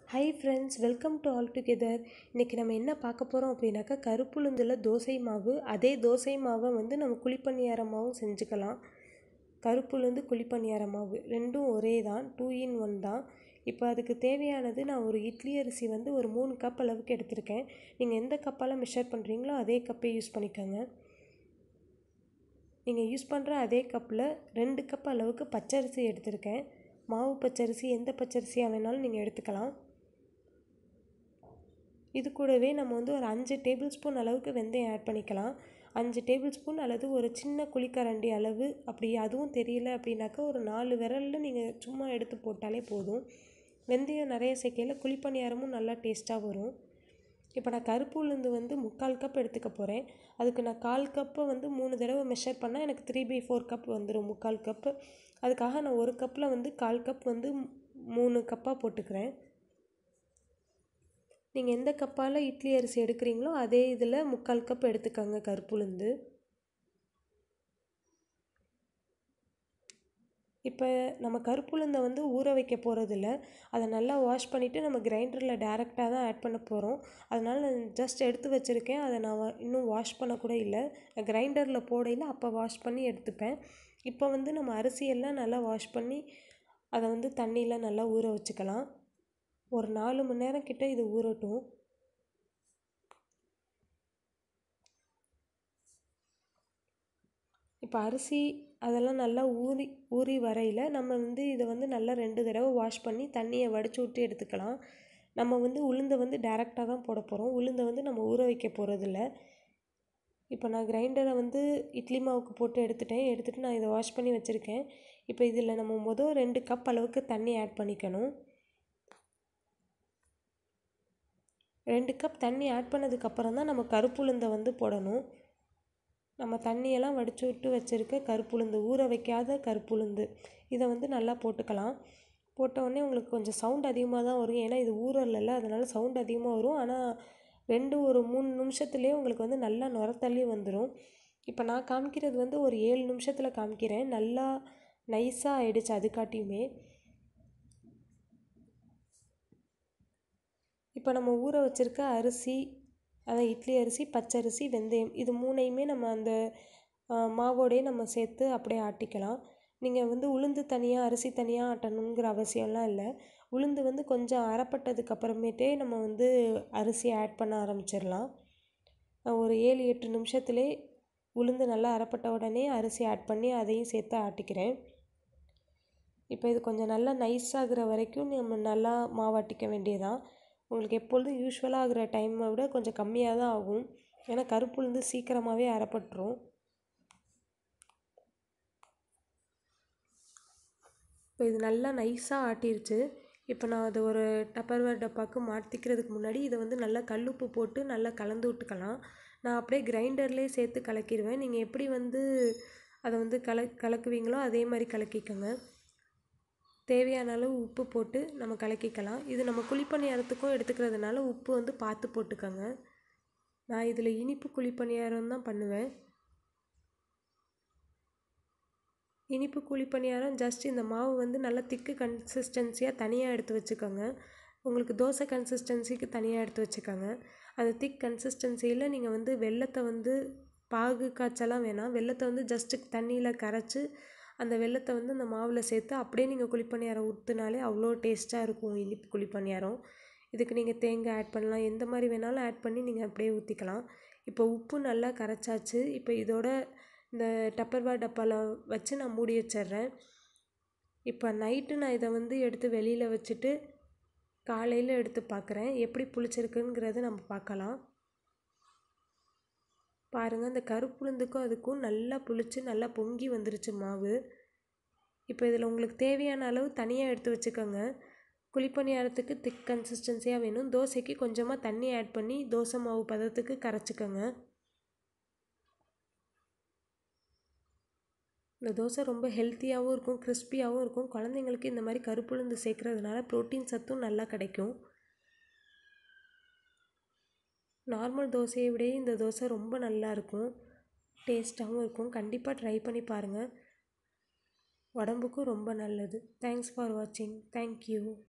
high friends welcome to all together இன்றைக்கி நம்ம என்ன பார்க்க போகிறோம் அப்படின்னாக்கா கருப்புளுந்தில் தோசை மாவு அதே தோசை மாவை வந்து நம்ம குழிப்பணியார மாவும் செஞ்சுக்கலாம் கருப்புளுந்து குழிப்பணியார மாவு ரெண்டும் ஒரே தான் டூ இன் ஒன் தான் இப்போ அதுக்கு தேவையானது நான் ஒரு இட்லி அரிசி வந்து ஒரு மூணு கப் அளவுக்கு எடுத்திருக்கேன் நீங்கள் எந்த கப்பால் மெஷர் பண்ணுறீங்களோ அதே கப்பே யூஸ் பண்ணிக்கோங்க நீங்கள் யூஸ் பண்ணுற அதே கப்பில் ரெண்டு கப் அளவுக்கு பச்சரிசி எடுத்திருக்கேன் மாவு பச்சரிசி எந்த பச்சரிசியாக வேணாலும் நீங்கள் எடுத்துக்கலாம் இது கூடவே நம்ம வந்து ஒரு அஞ்சு டேபிள் ஸ்பூன் அளவுக்கு வெந்தயம் ஆட் பண்ணிக்கலாம் அஞ்சு டேபிள் ஸ்பூன் அல்லது ஒரு சின்ன குழிக்கரண்டி அளவு அப்படி அதுவும் தெரியல அப்படின்னாக்கா ஒரு நாலு விரலில் நீங்கள் சும்மா எடுத்து போட்டாலே போதும் வெந்தயம் நிறைய சேர்க்கையில் குழிப்பணியாரமும் நல்லா டேஸ்ட்டாக வரும் இப்போ நான் கருப்பு உளுந்து வந்து முக்கால் கப் எடுத்துக்க போகிறேன் அதுக்கு நான் கால் கப்பை வந்து மூணு தடவை மெஷர் பண்ணால் எனக்கு த்ரீ பை ஃபோர் கப் வந்துடும் முக்கால் கப்பு அதுக்காக நான் ஒரு கப்பில் வந்து கால் கப் வந்து மூணு கப்பாக போட்டுக்கிறேன் நீங்கள் எந்த கப்பால் இட்லி அரிசி எடுக்கிறீங்களோ அதே இதில் முக்கால் கப் எடுத்துக்கோங்க கருப்புளுந்து இப்போ நம்ம கருப்புளுந்தை வந்து ஊற வைக்க போகிறதில்ல அதை நல்லா வாஷ் பண்ணிவிட்டு நம்ம கிரைண்டரில் டேரெக்டாக தான் ஆட் பண்ண போகிறோம் அதனால் ஜஸ்ட் எடுத்து வச்சுருக்கேன் அதை நான் இன்னும் வாஷ் பண்ணக்கூட இல்லை கிரைண்டரில் போடையில் அப்போ வாஷ் பண்ணி எடுத்துப்பேன் இப்போ வந்து நம்ம அரிசியெல்லாம் நல்லா வாஷ் பண்ணி அதை வந்து தண்ணியில் நல்லா ஊற வச்சுக்கலாம் ஒரு நாலு மணி நேரம் கிட்ட இது ஊறட்டும் இப்போ அரிசி அதெல்லாம் நல்லா ஊறி ஊறி வரையில் நம்ம வந்து இதை வந்து நல்லா ரெண்டு தடவை வாஷ் பண்ணி தண்ணியை வடித்து விட்டு எடுத்துக்கலாம் நம்ம வந்து உளுந்தை வந்து டேரெக்டாக தான் போட போகிறோம் உளுந்தை வந்து நம்ம ஊற வைக்க போகிறதில்ல இப்போ நான் கிரைண்டரை வந்து இட்லி மாவுக்கு போட்டு எடுத்துட்டேன் எடுத்துகிட்டு நான் இதை வாஷ் பண்ணி வச்சுருக்கேன் இப்போ இதில் நம்ம மொதல் ரெண்டு கப் அளவுக்கு தண்ணி ஆட் பண்ணிக்கணும் ரெண்டு கப் தண்ணி ஆட் பண்ணதுக்கப்புறம் தான் நம்ம கருப்புளுந்தை வந்து போடணும் நம்ம தண்ணியெல்லாம் வடித்து விட்டு வச்சுருக்க கருப்புளுந்து ஊற வைக்காத கருப்புளுந்து இதை வந்து நல்லா போட்டுக்கலாம் போட்டவுடனே உங்களுக்கு கொஞ்சம் சவுண்ட் அதிகமாக தான் வரும் ஏன்னா இது ஊறல அதனால் சவுண்ட் அதிகமாக வரும் ஆனால் ரெண்டு ஒரு மூணு நிமிஷத்துலேயே உங்களுக்கு வந்து நல்லா நுரத்தள்ளி வந்துடும் இப்போ நான் காமிக்கிறது வந்து ஒரு ஏழு நிமிஷத்தில் காமிக்கிறேன் நல்லா நைஸாக ஆகிடுச்சு அதுக்காட்டியுமே இப்போ நம்ம ஊற வச்சுருக்க அரிசி அதான் இட்லி அரிசி பச்சரிசி வெந்தயம் இது மூணையுமே நம்ம அந்த மாவோடையே நம்ம சேர்த்து அப்படியே ஆட்டிக்கலாம் நீங்கள் வந்து உளுந்து தனியாக அரிசி தனியாக ஆட்டணுங்கிற அவசியம்லாம் இல்லை உளுந்து வந்து கொஞ்சம் அறப்பட்டதுக்கு அப்புறமேட்டே நம்ம வந்து அரிசி ஆட் பண்ண ஆரம்பிச்சிடலாம் ஒரு ஏழு எட்டு நிமிஷத்துலேயே உளுந்து நல்லா அறப்பட்ட உடனே அரிசி ஆட் பண்ணி அதையும் சேர்த்து ஆட்டிக்கிறேன் இப்போ இது கொஞ்சம் நல்லா நைஸ் ஆகுற வரைக்கும் நம்ம நல்லா மாவாட்டிக்க வேண்டியதான் உங்களுக்கு எப்பொழுதும் யூஸ்வலாக ஆகிற டைமை விட கொஞ்சம் கம்மியாக தான் ஆகும் ஏன்னா கருப்புளுந்து சீக்கிரமாகவே அறப்பட்டுரும் இப்போ இது நல்லா நைஸாக ஆட்டிருச்சு இப்போ நான் அதை ஒரு டப்பர்வேர் டப்பாவுக்கு மாற்றிக்கிறதுக்கு முன்னாடி இதை வந்து நல்லா கல்லுப்பு போட்டு நல்லா கலந்து விட்டுக்கலாம் நான் அப்படியே கிரைண்டர்லேயே சேர்த்து கலக்கிடுவேன் நீங்கள் எப்படி வந்து அதை வந்து கல கலக்குவீங்களோ அதே மாதிரி கலக்கிக்கோங்க தேவையான அளவு உப்பு போட்டு நம்ம கலக்கிக்கலாம் இது நம்ம குழிப்பணியாரத்துக்கும் எடுத்துக்கிறதுனால உப்பு வந்து பார்த்து போட்டுக்கோங்க நான் இதில் இனிப்பு குழிப்பணியாரம் தான் பண்ணுவேன் இனிப்பு குழிப்பணியாரம் ஜஸ்ட் இந்த மாவு வந்து நல்லா திக்கு கன்சிஸ்டன்சியாக தனியாக எடுத்து வச்சுக்கோங்க உங்களுக்கு தோசை கன்சிஸ்டன்சிக்கு தனியாக எடுத்து வச்சுக்கோங்க அந்த திக் கன்சிஸ்டன்சியில் நீங்கள் வந்து வெள்ளத்தை வந்து பாகு காய்ச்சலாம் வேணாம் வெள்ளத்தை வந்து ஜஸ்ட்டு தண்ணியில் கரைச்சி அந்த வெள்ளத்தை வந்து அந்த மாவில் சேர்த்து அப்படியே நீங்கள் குழிப்பணியாரம் ஊற்றினாலே அவ்வளோ டேஸ்ட்டாக இருக்கும் இனிப்பு குழிப்பணியாரம் இதுக்கு நீங்கள் தேங்காய் ஆட் பண்ணலாம் எந்த மாதிரி வேணாலும் ஆட் பண்ணி நீங்கள் அப்படியே ஊற்றிக்கலாம் இப்போ உப்பு நல்லா கரைச்சாச்சு இப்போ இதோட இந்த டப்பர்வேர் டப்பாவில் வச்சு நான் மூடி வச்சிட்றேன் இப்போ நைட்டு நான் இதை வந்து எடுத்து வெளியில் வச்சுட்டு காலையில் எடுத்து பார்க்குறேன் எப்படி புளிச்சிருக்குங்கிறத நம்ம பார்க்கலாம் பாருங்கள் இந்த கருப்புளுந்துக்கும் அதுக்கும் நல்லா புளிச்சு நல்லா பொங்கி வந்துருச்சு மாவு இப்போ இதில் உங்களுக்கு தேவையான அளவு தனியாக எடுத்து வச்சுக்கோங்க குழிப்பணியாரத்துக்கு திக் கன்சிஸ்டன்சியாக வேணும் தோசைக்கு கொஞ்சமாக தண்ணி ஆட் பண்ணி தோசை மாவு பதத்துக்கு கரைச்சிக்கோங்க இந்த தோசை ரொம்ப ஹெல்த்தியாகவும் இருக்கும் கிறிஸ்பியாகவும் இருக்கும் குழந்தைங்களுக்கு இந்த மாதிரி கருப்புளுந்து சேர்க்குறதுனால ப்ரோட்டீன் சத்தும் நல்லா கிடைக்கும் நார்மல் தோசையை விட இந்த தோசை ரொம்ப நல்லா இருக்கும் டேஸ்ட்டாகவும் இருக்கும் கண்டிப்பாக ட்ரை பண்ணி பாருங்கள் உடம்புக்கும் ரொம்ப நல்லது தேங்க்ஸ் ஃபார் வாட்சிங் தேங்க்யூ